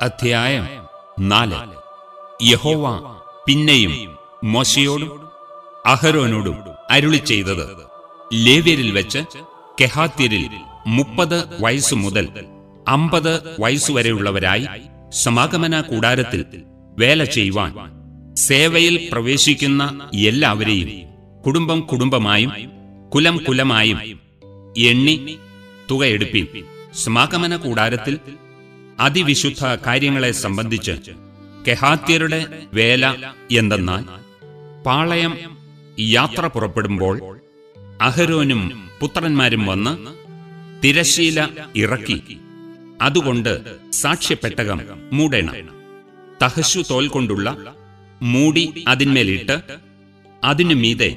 അധ്യായം നാല് യഹോവ പിന്നെയും മോശയോടും അഹരോനോടും അരുളി ചെയ്തത് ലേവ്യരിൽ വെച്ച് കെഹാത്യരിൽ മുപ്പത് വയസ്സു മുതൽ അമ്പത് വയസ്സുവരെയുള്ളവരായി സമാഗമന കൂടാരത്തിൽ വേല ചെയ്യുവാൻ സേവയിൽ പ്രവേശിക്കുന്ന എല്ലാവരെയും കുടുംബം കുടുംബമായും കുലം കുലമായും എണ്ണി തുകയെടുപ്പിൻ സമാഗമന കൂടാരത്തിൽ അതിവിശുദ്ധ കാര്യങ്ങളെ സംബന്ധിച്ച് കെഹാത്യരുടെ വേല എന്തെന്നാൽ പാളയം യാത്ര പുറപ്പെടുമ്പോൾ അഹരോനും പുത്രന്മാരും വന്ന് തിരശീല ഇറക്കി അതുകൊണ്ട് സാക്ഷ്യപ്പെട്ടകം മൂടേണം തഹശു തോൽ കൊണ്ടുള്ള മൂടി അതിന്മേലിട്ട് അതിനു മീതെ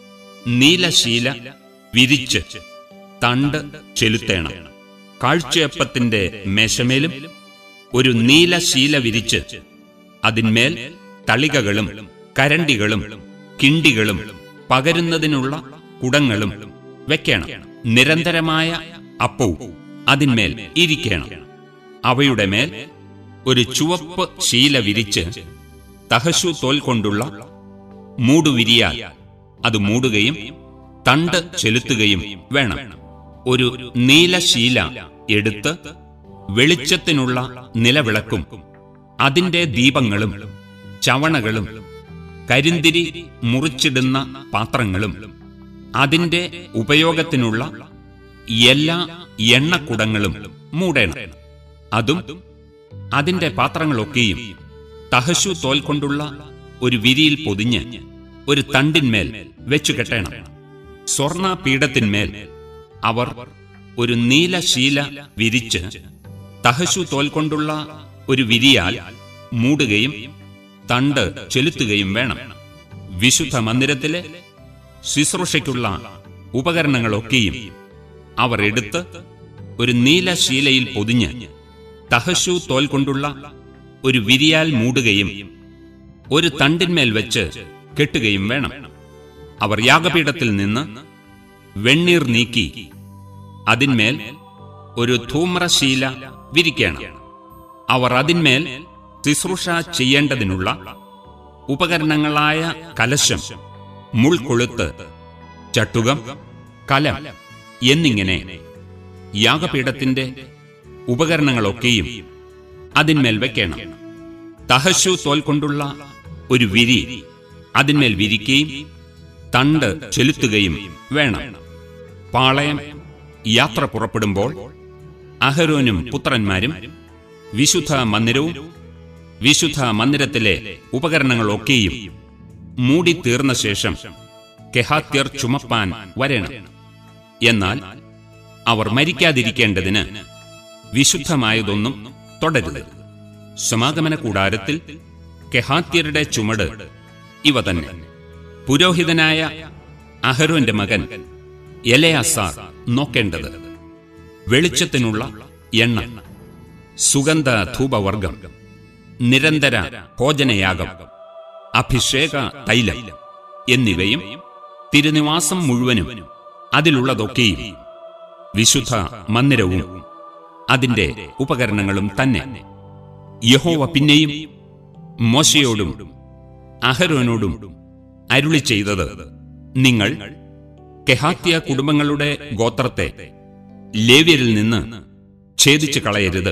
നീലശീല വിരിച്ച് തണ്ട് ചെലുത്തേണം കാഴ്ചയപ്പത്തിന്റെ മേശമേലും ഒരു നീലശീല വിരിച്ച് അതിന്മേൽ തളികകളും കരണ്ടികളും കിണ്ടികളും പകരുന്നതിനുള്ള കുടങ്ങളും വെക്കണം നിരന്തരമായ അപ്പവും അതിന്മേൽ ഇരിക്കണം അവയുടെ മേൽ ഒരു ചുവപ്പ് ശീല വിരിച്ച് തഹശു തോൽ കൊണ്ടുള്ള മൂടുവിരിയാൽ അത് മൂടുകയും തണ്ട് ചെലുത്തുകയും വേണം ഒരു നീലശീല എടുത്ത് വെളിച്ചത്തിനുള്ള നിലവിളക്കും അതിന്റെ ദീപങ്ങളും ചവണകളും കരിന്തിരി മുറിച്ചിടുന്ന പാത്രങ്ങളും അതിന്റെ ഉപയോഗത്തിനുള്ള എല്ലാ എണ്ണക്കുടങ്ങളും മൂടേണം അതും അതിന്റെ പാത്രങ്ങളൊക്കെയും തഹശു തോൽ കൊണ്ടുള്ള ഒരു വിരിയിൽ പൊതിഞ്ഞ് ഒരു തണ്ടിന്മേൽ വെച്ചു കെട്ടണം സ്വർണ പീഠത്തിന്മേൽ അവർ ഒരു നീലശീല വിരിച്ച് തഹശു തോൽ കൊണ്ടുള്ള ഒരു വിരിയാൽ മൂടുകയും തണ്ട് ചെലുത്തുകയും വേണം വിശുദ്ധ മന്ദിരത്തിലെ ശുശ്രൂഷയ്ക്കുള്ള ഉപകരണങ്ങളൊക്കെയും അവർ എടുത്ത് ഒരു നീലശീലയിൽ പൊതിഞ്ഞ് തഹശു തോൽ കൊണ്ടുള്ള ഒരു വിരിയാൽ മൂടുകയും ഒരു തണ്ടിന്മേൽ വെച്ച് കെട്ടുകയും വേണം അവർ യാഗപീഠത്തിൽ നിന്ന് വെണ്ണീർ നീക്കി അതിന്മേൽ ഒരു ധൂമ്രശീല വിരിക്കണം അവർ അതിന്മേൽ ശുശ്രൂഷ ചെയ്യേണ്ടതിനുള്ള ഉപകരണങ്ങളായ കലശം മുൾക്കൊളുത്ത് ചട്ടുകം കലം എന്നിങ്ങനെ യാഗപീഠത്തിന്റെ ഉപകരണങ്ങളൊക്കെയും അതിന്മേൽ വെക്കണം തഹശു തോൽ കൊണ്ടുള്ള ഒരു വിരി അതിന്മേൽ വിരിക്കുകയും തണ്ട് ചെലുത്തുകയും വേണം പാളയം യാത്ര പുറപ്പെടുമ്പോൾ അഹരോനും പുത്രന്മാരും വിശുദ്ധ മന്ദിരവും വിശുദ്ധ മന്ദിരത്തിലെ ഉപകരണങ്ങളൊക്കെയും മൂടി തീർന്ന ശേഷം കെഹാത്യർ ചുമപ്പാൻ വരണം എന്നാൽ അവർ മരിക്കാതിരിക്കേണ്ടതിന് വിശുദ്ധമായതൊന്നും തുടരുത് സമാഗമന കൂടാരത്തിൽ കെഹാത്യരുടെ ചുമട് ഇവ തന്നെ പുരോഹിതനായ അഹരോന്റെ മകൻ എലയാസാർ നോക്കേണ്ടത് വെളിച്ചത്തിനുള്ള എണ്ണ സുഗന്ധ ധൂപവർഗം നിരന്തര ഭോജനയാഗം അഭിഷേക തൈലം എന്നിവയും തിരുനിവാസം മുഴുവനും അതിലുള്ളതൊക്കെയും വിശുദ്ധ മന്ദിരവും അതിന്റെ ഉപകരണങ്ങളും തന്നെ യഹോവ പിന്നെയും മോശയോടും അഹരോനോടും അരുളി ചെയ്തത് നിങ്ങൾ കെഹാത്യ കുടുംബങ്ങളുടെ ഗോത്രത്തെ ലേവ്യരിൽ നിന്ന് ഛേദിച്ചു കളയരുത്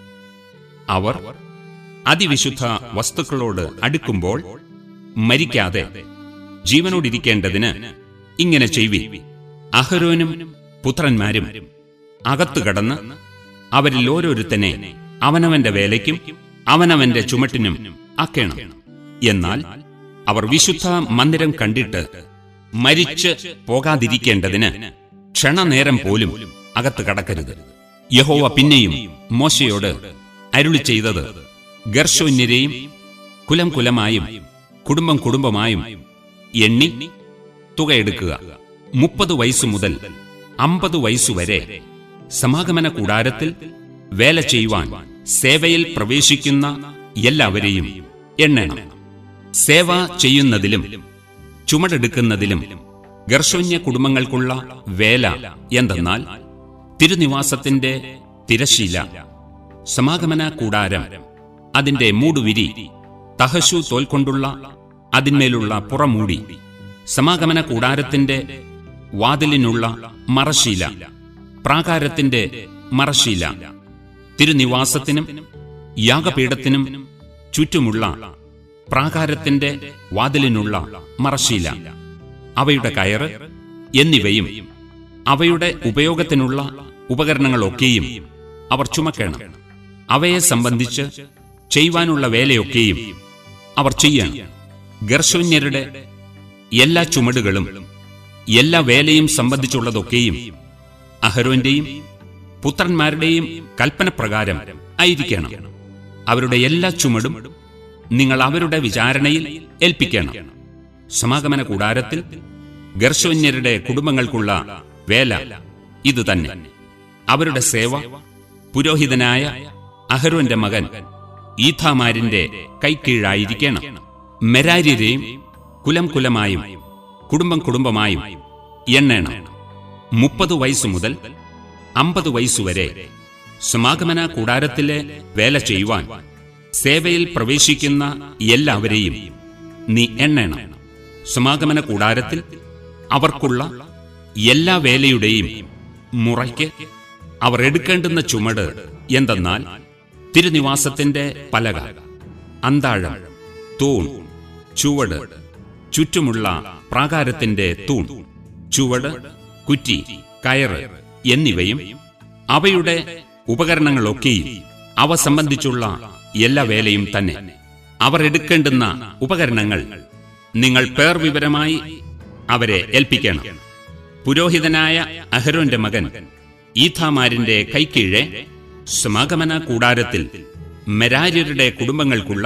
അവർ അതിവിശുദ്ധ വസ്തുക്കളോട് അടുക്കുമ്പോൾ മരിക്കാതെ ജീവനോടിരിക്കേണ്ടതിന് ഇങ്ങനെ ചെയ്വി അഹരോനും പുത്രന്മാരും അകത്തു കടന്ന് അവരിൽ ഓരോരുത്തനെ അവനവന്റെ വേലയ്ക്കും അവനവന്റെ ചുമട്ടിനും ആക്കേണം എന്നാൽ അവർ വിശുദ്ധ മന്ദിരം കണ്ടിട്ട് മരിച്ച് പോകാതിരിക്കേണ്ടതിന് ക്ഷണനേരം പോലും അകത്ത് കടക്കരുത് യഹോവ പിന്നെയും മോശയോട് അരുളി ചെയ്തത് ഗർഷോന്യരെയും കുലം കുലമായും കുടുംബം കുടുംബമായും എണ്ണി തുകയെടുക്കുക മുപ്പത് വയസ്സു മുതൽ അമ്പത് വയസ്സുവരെ സമാഗമന കൂടാരത്തിൽ വേല ചെയ്യുവാൻ സേവയിൽ പ്രവേശിക്കുന്ന എല്ലാവരെയും എണ്ണണം സേവ ചെയ്യുന്നതിലും ചുമടെടുക്കുന്നതിലും ഗർഷോന്യ കുടുംബങ്ങൾക്കുള്ള വേല എന്തെന്നാൽ തിരുനിവാസത്തിന്റെ തിരശീല സമാഗമന കൂടാരം അതിന്റെ മൂടുവിരി തഹശു തോൽ കൊണ്ടുള്ള അതിന്മേലുള്ള പുറമൂടി സമാഗമന കൂടാരത്തിന്റെ വാതിലിനുള്ള മറശീല പ്രാകാരത്തിന്റെ മറശീല തിരുനിവാസത്തിനും യാഗപീഠത്തിനും ചുറ്റുമുള്ള പ്രാകാരത്തിന്റെ വാതിലിനുള്ള മറശീല അവയുടെ കയറ് എന്നിവയും അവയുടെ ഉപയോഗത്തിനുള്ള ഉപകരണങ്ങളൊക്കെയും അവർ ചുമക്കണം അവയെ സംബന്ധിച്ച് ചെയ്യുവാനുള്ള വേലയൊക്കെയും അവർ ചെയ്യണം ഗർശൂന്യരുടെ എല്ലാ ചുമടുകളും എല്ലാ വേലയും സംബന്ധിച്ചുള്ളതൊക്കെയും അഹരോന്റെയും പുത്രന്മാരുടെയും കൽപ്പനപ്രകാരം ആയിരിക്കണം അവരുടെ എല്ലാ ചുമടും നിങ്ങൾ അവരുടെ വിചാരണയിൽ ഏൽപ്പിക്കണം സമാഗമന കൂടാരത്തിൽ ഗർശോന്യരുടെ കുടുംബങ്ങൾക്കുള്ള വേല ഇത് തന്നെ അവരുടെ സേവ പുരോഹിതനായ അഹരോന്റെ മകൻ ഈഥാമാരിന്റെ കൈക്കീഴായിരിക്കണം മെരാര്യരെയും കുലം കുലമായും കുടുംബം കുടുംബമായും എണ്ണേണം മുപ്പത് വയസ്സു മുതൽ അമ്പത് വയസ്സുവരെ സമാഗമന കൂടാരത്തിലെ വേല ചെയ്യുവാൻ സേവയിൽ പ്രവേശിക്കുന്ന എല്ലാവരെയും നീ എണ്ണേണം സമാഗമന കൂടാരത്തിൽ അവർക്കുള്ള എല്ലാ വേലയുടെയും മുറയ്ക്ക് അവർ എടുക്കേണ്ടുന്ന ചുമട് എന്തെന്നാൽ തിരുനിവാസത്തിന്റെ പലക അന്താഴം തൂൺ ചുവട് ചുറ്റുമുള്ള പ്രാകാരത്തിന്റെ തൂൺ ചുവട് കുറ്റി കയറ് എന്നിവയും അവയുടെ ഉപകരണങ്ങളൊക്കെയും അവ സംബന്ധിച്ചുള്ള എല്ലാ വേലയും തന്നെ അവർ എടുക്കേണ്ടുന്ന ഉപകരണങ്ങൾ നിങ്ങൾ പേർ വിവരമായി അവരെ ഏൽപ്പിക്കണം പുരോഹിതനായ അഹരോന്റെ മകൻ ഈഥാമാരിന്റെ കൈക്കീഴെ സമാഗമന കൂടാരത്തിൽ മെരാര്യരുടെ കുടുംബങ്ങൾക്കുള്ള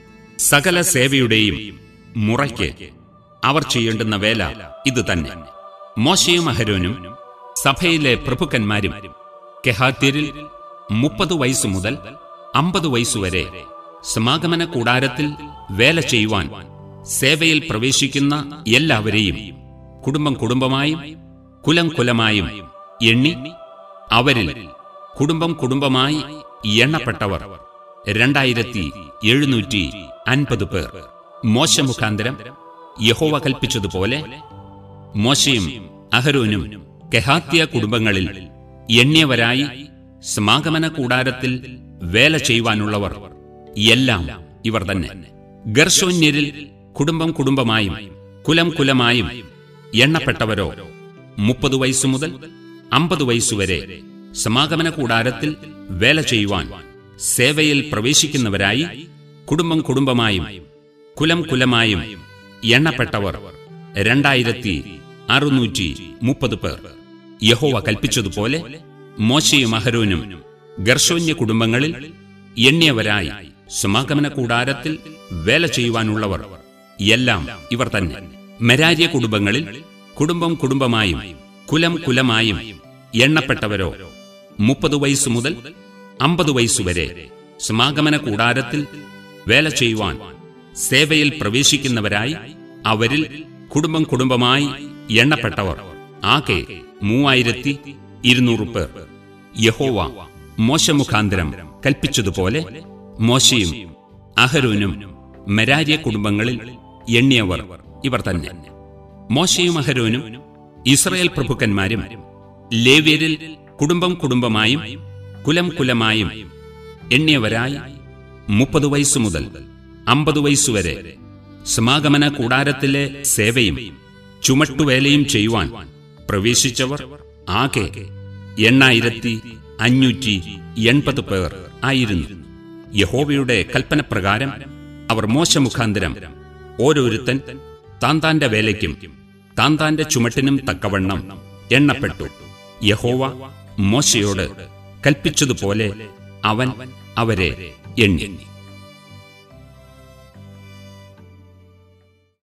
സകല സേവയുടെയും മുറയ്ക്ക് അവർ ചെയ്യേണ്ടുന്ന വേല ഇത് തന്നെ മോശയും അഹരോനും സഭയിലെ പ്രഭുക്കന്മാരും കെഹാത്യരിൽ മുപ്പത് വയസ്സു മുതൽ അമ്പത് വയസ്സുവരെ സമാഗമന കൂടാരത്തിൽ വേല ചെയ്യുവാൻ സേവയിൽ പ്രവേശിക്കുന്ന എല്ലാവരെയും കുടുംബം കുടുംബമായും കുലം കുലമായും എണ്ണി അവരിൽ കുടുംബം കുടുംബമായി എണ്ണപ്പെട്ടവർ രണ്ടായിരത്തി എഴുന്നൂറ്റി അൻപത് പേർ മോശ മുഖാന്തരം യഹോവ കൽപ്പിച്ചതുപോലെ മോശയും അഹരോനും കെഹാത്യ കുടുംബങ്ങളിൽ എണ്ണിയവരായി സമാഗമന കൂടാരത്തിൽ വേല ചെയ്യുവാനുള്ളവർ എല്ലാം ഇവർ തന്നെ ഗർശോന്യരിൽ കുടുംബം കുടുംബമായും കുലം കുലമായും എണ്ണപ്പെട്ടവരോ മുപ്പത് വയസ്സു മുതൽ അമ്പത് വയസ്സുവരെ സമാഗമന കൂടാരത്തിൽ വേല ചെയ്യുവാൻ സേവയിൽ പ്രവേശിക്കുന്നവരായി കുടുംബം കുടുംബമായും കുലം കുലമായും എണ്ണപ്പെട്ടവർ രണ്ടായിരത്തി അറുന്നൂറ്റി മുപ്പത് പേർ യഹോവ കൽപ്പിച്ചതുപോലെ മോശയും അഹരോനും ഗർശോന്യ കുടുംബങ്ങളിൽ എണ്ണിയവരായി സമാഗമന കൂടാരത്തിൽ വേല ചെയ്യുവാനുള്ളവർ എല്ലാം ഇവർ തന്നെ മെരാര്യ കുടുംബങ്ങളിൽ കുടുംബം കുടുംബമായും കുലം കുലമായും എണ്ണപ്പെട്ടവരോ മുപ്പത് വയസ്സു മുതൽ അമ്പത് വയസ്സുവരെ സമാഗമന കൂടാരത്തിൽ വേല ചെയ്യുവാൻ സേവയിൽ പ്രവേശിക്കുന്നവരായി അവരിൽ കുടുംബം കുടുംബമായി എണ്ണപ്പെട്ടവർ ആകെ മൂവായിരത്തി ഇരുന്നൂറ് പേർ യഹോവ മോശമുഖാന്തരം കൽപ്പിച്ചതുപോലെ മോശയും അഹരോനും മെരാര്യ കുടുംബങ്ങളിൽ എണ്ണിയവർ ഇവർ തന്നെ മോശയും അഹരോനും ഇസ്രയേൽ പ്രഭുക്കന്മാരും ലേവ്യരിൽ കുടുംബം കുടുംബമായും കുലം കുലമായും എണ്ണിയവരായി മുപ്പത് വയസ്സു മുതൽ അമ്പത് വയസ്സുവരെ സമാഗമന കൂടാരത്തിലെ സേവയും ചുമട്ടുവേലയും ചെയ്യുവാൻ പ്രവേശിച്ചവർ ആകെ എണ്ണായിരത്തി അഞ്ഞൂറ്റി എൺപത് പേർ ആയിരുന്നു യഹോവയുടെ കൽപ്പനപ്രകാരം അവർ മോശമുഖാന്തരം ഓരോരുത്തൻ താൻ താന്റെ വേലയ്ക്കും താൻ താന്റെ ചുമട്ടിനും തക്കവണ്ണം എണ്ണപ്പെട്ടു യഹോവ മോശയോട് കൽപ്പിച്ചതുപോലെ അവൻ അവരെ എണ്ണി